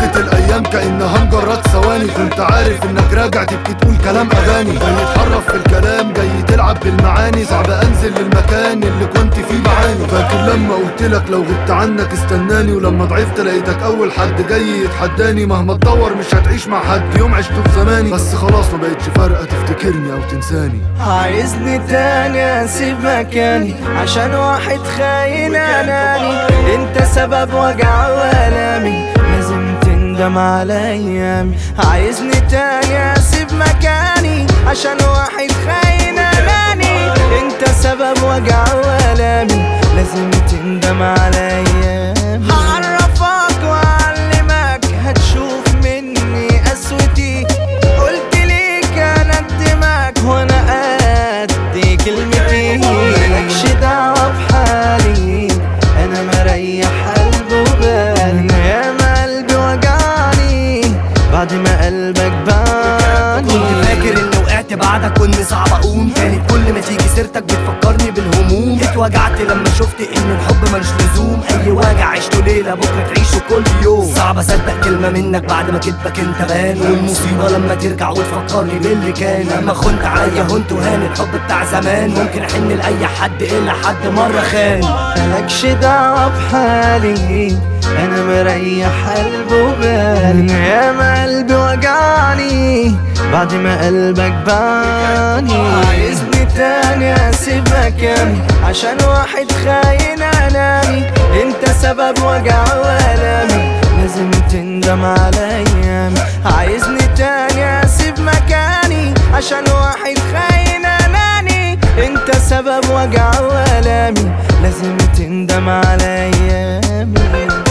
عدت الايام كانها مجرد ثواني كنت عارف انك راجع تبكي تقول كلام اغاني جاي تحرف في الكلام جاي تلعب بالمعاني صعب انزل للمكان اللي كنت فيه بعاني فاكر لما قلت لك لو غبت عنك استناني ولما ضعفت لقيتك اول حد جاي يتحداني مهما تدور مش هتعيش مع حد يوم عشته في زماني بس خلاص ما بقتش فارقه تفتكرني او تنساني عايزني تاني اسيب مكاني عشان واحد خاين اناني انت سبب وجع والامي لازم تندم على ايامي عايزني تاني اسيب مكاني عشان واحد خاين اناني انت سبب وجع والامي لازم تندم على ايامي هعرفك واعلمك هتشوف مني قسوتي قلت ليك انا قدمك وانا قد كلمتي مالكش دعوه بحالي انا مريح قلبي وبالي يا ما قلبي وجعني بعد ما قلبك باني كنت فاكر اني وقعت بعدك واني صعب اقوم كانت كل ما تيجي سيرتك بتفكرني بالهموم اتوجعت لما شفت ان الحب ملوش لزوم اي وجع عشته ليله بكره تعيشه كل يوم صعب اصدق كلمه منك بعد ما كدبك انت بان والمصيبه لما ترجع وتفكرني باللي كان لما خنت عليا هنت وهان الحب بتاع زمان ممكن احن لاي حد الا حد مره خان مالكش دعوة بحالي أنا مريح قلبي وبالي يا ما قلبي وجعني بعد ما قلبك باني عايزني تاني أسيب مكاني عشان واحد خاين أناني أنت سبب وجع وألامي لازم تندم على أيامي عايزني تاني أسيب مكاني عشان واحد خاين أناني انت سبب وجع والامي لازم تندم على ايامي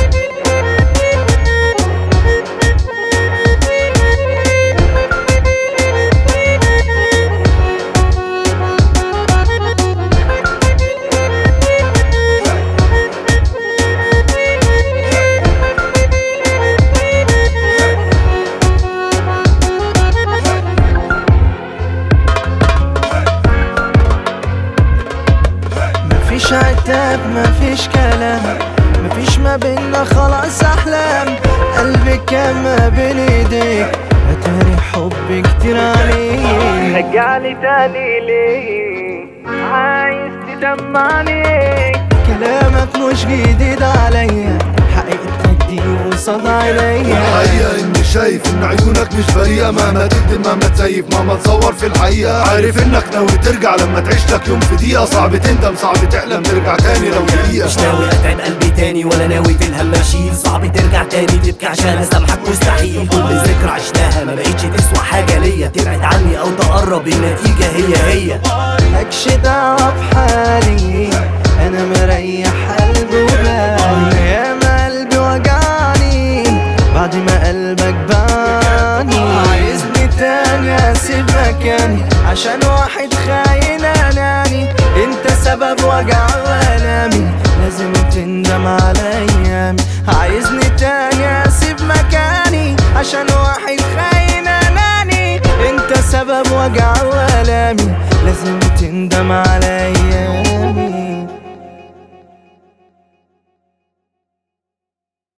مفيش عتاب مفيش كلام مفيش ما بينا خلاص احلام قلبي كان ما بين ايديك اتاري حبي كتير عليك رجعني تاني ليه عايز تدمعني كلامك مش جديد عليا حقيقتك دي وصد عليا الحقيقة اني شايف ان عيونك مش بريئة مهما تكذب مهما تسيف مهما تصور في الحقيقة عارف انك ناوي ترجع لما تعيش لك يوم في دقيقة صعب تندم صعب تحلم ترجع تاني لو دقيقة مش ناوي اتعب قلبي تاني ولا ناوي في الهم اشيل صعب ترجع تاني تبكي عشان اسامحك مستحيل كل ذكرى عشناها ما بقتش تسوى حاجه ليا تبعد عني او تقرب النتيجه هي هي مالكش دعوة بحالي أنا مريح قلبي وبالي يا ما قلبي وجعني بعد ما قلبك باني عايزني تاني أسيب مكاني عشان واحد خاين أناني أنت سبب وجع وألامي لازم تندم على أيامي عايزني تاني أسيب مكاني عشان واحد خاين أناني انت سبب وجع والامي لازم تندم على ايامي